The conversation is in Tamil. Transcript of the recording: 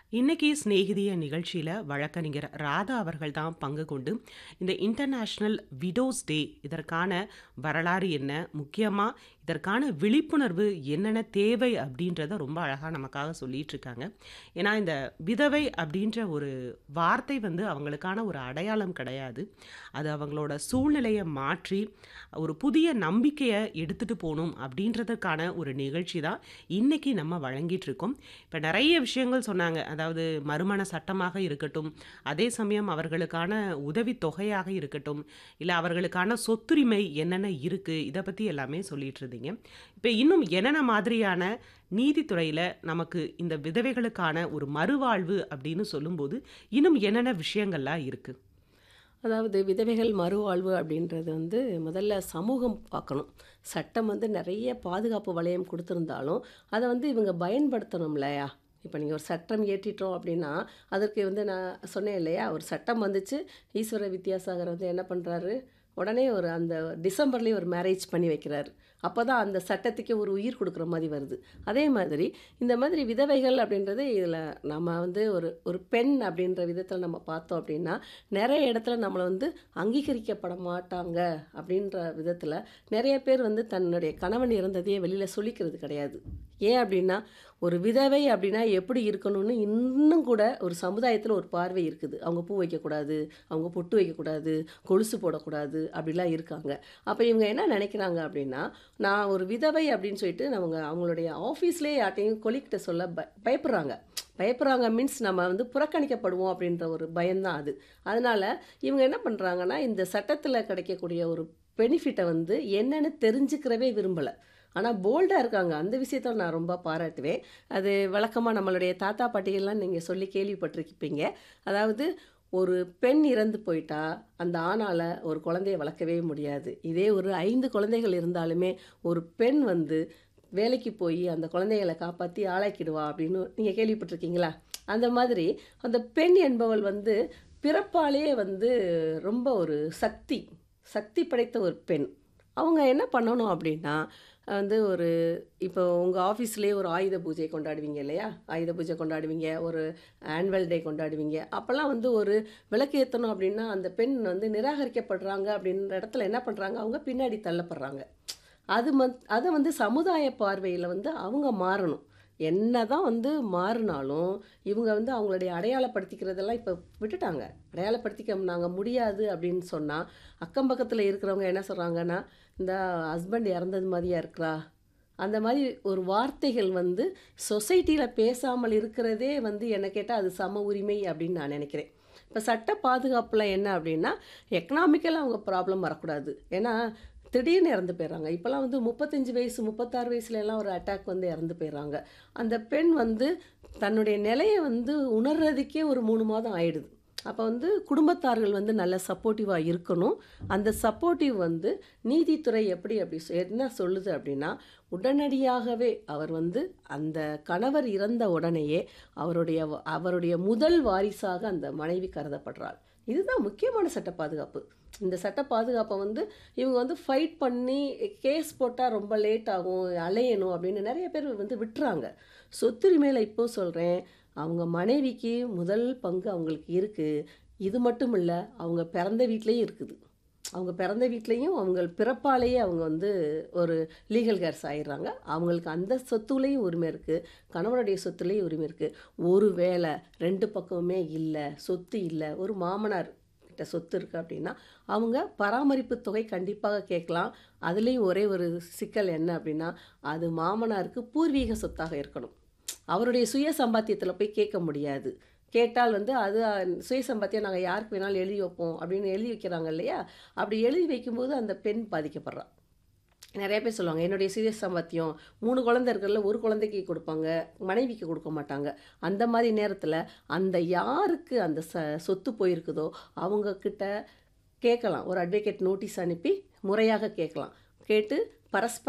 இன்னைக்கு சிநேகிதிய நிகழ்ச்சியில வழக்கறிஞர் ராதா அவர்கள் தான் பங்கு கொண்டு இந்த இன்டர்நேஷனல் விடோஸ் டே இதற்கான வரலாறு என்ன முக்கியமா இதற்கான விழிப்புணர்வு என்னென்ன தேவை அப்படின்றத ரொம்ப அழகா நமக்காக சொல்லிட்டு இருக்காங்க ஏன்னா இந்த விதவை அப்படின்ற ஒரு வார்த்தை வந்து அவங்களுக்கான ஒரு அடையாளம் கிடையாது அது அவங்களோட சூழ்நிலையை மாற்றி ஒரு புதிய நம்பிக்கையை எடுத்துட்டு போகணும் அப்படின்றதுக்கான ஒரு நிகழ்ச்சி தான் இன்னைக்கு நம்ம வழங்கிட்டு இருக்கோம் இப்போ நிறைய விஷயங்கள் சொன்னாங்க அதாவது மறுமண சட்டமாக இருக்கட்டும் அதே சமயம் அவர்களுக்கான உதவி தொகையாக இருக்கட்டும் இல்லை அவர்களுக்கான சொத்துரிமை என்னென்ன இருக்குது இதை பற்றி எல்லாமே சொல்லிட்டு இருந்தீங்க இப்போ இன்னும் என்னென்ன மாதிரியான நீதித்துறையில் நமக்கு இந்த விதவைகளுக்கான ஒரு மறுவாழ்வு அப்படின்னு சொல்லும்போது இன்னும் என்னென்ன விஷயங்கள்லாம் இருக்குது அதாவது விதவைகள் மறுவாழ்வு அப்படின்றது வந்து முதல்ல சமூகம் பார்க்கணும் சட்டம் வந்து நிறைய பாதுகாப்பு வளையம் கொடுத்துருந்தாலும் அதை வந்து இவங்க பயன்படுத்தணும் இல்லையா இப்போ நீங்கள் ஒரு சட்டம் ஏற்றிட்டோம் அப்படின்னா அதற்கு வந்து நான் சொன்னேன் இல்லையா ஒரு சட்டம் வந்துச்சு ஈஸ்வர வித்யாசாகர் வந்து என்ன பண்ணுறாரு உடனே ஒரு அந்த டிசம்பர்லேயே ஒரு மேரேஜ் பண்ணி வைக்கிறாரு அப்போ தான் அந்த சட்டத்துக்கே ஒரு உயிர் கொடுக்குற மாதிரி வருது அதே மாதிரி இந்த மாதிரி விதவைகள் அப்படின்றது இதில் நம்ம வந்து ஒரு ஒரு பெண் அப்படின்ற விதத்தில் நம்ம பார்த்தோம் அப்படின்னா நிறைய இடத்துல நம்மளை வந்து அங்கீகரிக்கப்பட மாட்டாங்க அப்படின்ற விதத்தில் நிறைய பேர் வந்து தன்னுடைய கணவன் இறந்ததையே வெளியில் சொல்லிக்கிறது கிடையாது ஏன் அப்படின்னா ஒரு விதவை அப்படின்னா எப்படி இருக்கணும்னு இன்னும் கூட ஒரு சமுதாயத்தில் ஒரு பார்வை இருக்குது அவங்க பூ வைக்கக்கூடாது அவங்க பொட்டு வைக்கக்கூடாது கொலுசு போடக்கூடாது அப்படிலாம் இருக்காங்க அப்போ இவங்க என்ன நினைக்கிறாங்க அப்படின்னா நான் ஒரு விதவை அப்படின்னு சொல்லிட்டு அவங்க அவங்களுடைய ஆஃபீஸ்லேயே யார்ட்டையும் கொலிக்கிட்ட சொல்ல ப பயப்படுறாங்க பயப்படுறாங்க மீன்ஸ் நம்ம வந்து புறக்கணிக்கப்படுவோம் அப்படின்ற ஒரு பயம்தான் அது அதனால் இவங்க என்ன பண்ணுறாங்கன்னா இந்த சட்டத்தில் கிடைக்கக்கூடிய ஒரு பெனிஃபிட்டை வந்து என்னென்னு தெரிஞ்சுக்கிறவே விரும்பலை ஆனால் போல்டாக இருக்காங்க அந்த விஷயத்த நான் ரொம்ப பாராட்டுவேன் அது வழக்கமாக நம்மளுடைய தாத்தா பாட்டிகள்லாம் நீங்கள் சொல்லி கேள்விப்பட்டிருப்பீங்க அதாவது ஒரு பெண் இறந்து போயிட்டா அந்த ஆணால் ஒரு குழந்தைய வளர்க்கவே முடியாது இதே ஒரு ஐந்து குழந்தைகள் இருந்தாலுமே ஒரு பெண் வந்து வேலைக்கு போய் அந்த குழந்தைகளை காப்பாற்றி ஆளாக்கிடுவா அப்படின்னு நீங்கள் கேள்விப்பட்டிருக்கீங்களா அந்த மாதிரி அந்த பெண் என்பவள் வந்து பிறப்பாலே வந்து ரொம்ப ஒரு சக்தி சக்தி படைத்த ஒரு பெண் அவங்க என்ன பண்ணணும் அப்படின்னா வந்து ஒரு இப்போ உங்கள் ஆஃபீஸ்லேயே ஒரு ஆயுத பூஜை கொண்டாடுவீங்க இல்லையா ஆயுத பூஜை கொண்டாடுவீங்க ஒரு ஆனுவல் டே கொண்டாடுவீங்க அப்போல்லாம் வந்து ஒரு விளக்கு ஏற்றணும் அப்படின்னா அந்த பெண் வந்து நிராகரிக்கப்படுறாங்க அப்படின்ற இடத்துல என்ன பண்ணுறாங்க அவங்க பின்னாடி தள்ளப்படுறாங்க அது மத் அதை வந்து சமுதாய பார்வையில் வந்து அவங்க மாறணும் என்ன தான் வந்து மாறினாலும் இவங்க வந்து அவங்களுடைய அடையாளப்படுத்திக்கிறதெல்லாம் இப்போ விட்டுட்டாங்க அடையாளப்படுத்திக்க நாங்கள் முடியாது அப்படின்னு சொன்னால் அக்கம் பக்கத்தில் இருக்கிறவங்க என்ன சொல்கிறாங்கன்னா இந்த ஹஸ்பண்ட் இறந்தது மாதிரியா இருக்கிறா அந்த மாதிரி ஒரு வார்த்தைகள் வந்து சொசைட்டியில் பேசாமல் இருக்கிறதே வந்து என்ன கேட்டால் அது சம உரிமை அப்படின்னு நான் நினைக்கிறேன் இப்போ சட்ட பாதுகாப்பில் என்ன அப்படின்னா எக்கனாமிக்கலாக அவங்க ப்ராப்ளம் வரக்கூடாது ஏன்னா திடீர்னு இறந்து போயிடுறாங்க இப்போல்லாம் வந்து முப்பத்தஞ்சு வயசு முப்பத்தாறு வயசுல எல்லாம் ஒரு அட்டாக் வந்து இறந்து போயிடுறாங்க அந்த பெண் வந்து தன்னுடைய நிலையை வந்து உணர்றதுக்கே ஒரு மூணு மாதம் ஆயிடுது அப்போ வந்து குடும்பத்தார்கள் வந்து நல்ல சப்போர்ட்டிவாக இருக்கணும் அந்த சப்போர்ட்டிவ் வந்து நீதித்துறை எப்படி அப்படி என்ன சொல்லுது அப்படின்னா உடனடியாகவே அவர் வந்து அந்த கணவர் இறந்த உடனேயே அவருடைய அவருடைய முதல் வாரிசாக அந்த மனைவி கருதப்படுறாள் இதுதான் முக்கியமான சட்ட பாதுகாப்பு இந்த சட்ட பாதுகாப்பை வந்து இவங்க வந்து ஃபைட் பண்ணி கேஸ் போட்டால் ரொம்ப லேட் ஆகும் அலையணும் அப்படின்னு நிறைய பேர் வந்து விட்டுறாங்க சொத்துரிமையில் இப்போ சொல்கிறேன் அவங்க மனைவிக்கு முதல் பங்கு அவங்களுக்கு இருக்குது இது மட்டும் இல்லை அவங்க பிறந்த வீட்லேயும் இருக்குது அவங்க பிறந்த வீட்லேயும் அவங்க பிறப்பாலேயே அவங்க வந்து ஒரு லீகல் கேர்ஸ் ஆயிடுறாங்க அவங்களுக்கு அந்த சொத்துலேயும் உரிமை இருக்குது கணவனுடைய சொத்துலேயும் உரிமை இருக்குது ஒரு வேளை ரெண்டு பக்கமுமே இல்லை சொத்து இல்லை ஒரு மாமனார் கிட்ட சொத்து இருக்குது அப்படின்னா அவங்க பராமரிப்பு தொகை கண்டிப்பாக கேட்கலாம் அதுலேயும் ஒரே ஒரு சிக்கல் என்ன அப்படின்னா அது மாமனாருக்கு பூர்வீக சொத்தாக இருக்கணும் அவருடைய சுய சம்பாத்தியத்தில் போய் கேட்க முடியாது கேட்டால் வந்து அது சுய சம்பாத்தியம் நாங்கள் யாருக்கு வேணாலும் எழுதி வைப்போம் அப்படின்னு எழுதி வைக்கிறாங்க இல்லையா அப்படி எழுதி வைக்கும்போது அந்த பெண் பாதிக்கப்படுறான் நிறைய பேர் சொல்லுவாங்க என்னுடைய சுய சம்பாத்தியம் மூணு குழந்தை இருக்கிறதுல ஒரு குழந்தைக்கு கொடுப்பாங்க மனைவிக்கு கொடுக்க மாட்டாங்க அந்த மாதிரி நேரத்தில் அந்த யாருக்கு அந்த ச சொத்து போயிருக்குதோ அவங்கக்கிட்ட கேட்கலாம் ஒரு அட்வொகேட் நோட்டீஸ் அனுப்பி முறையாக கேட்கலாம் கேட்டு பரஸ்பர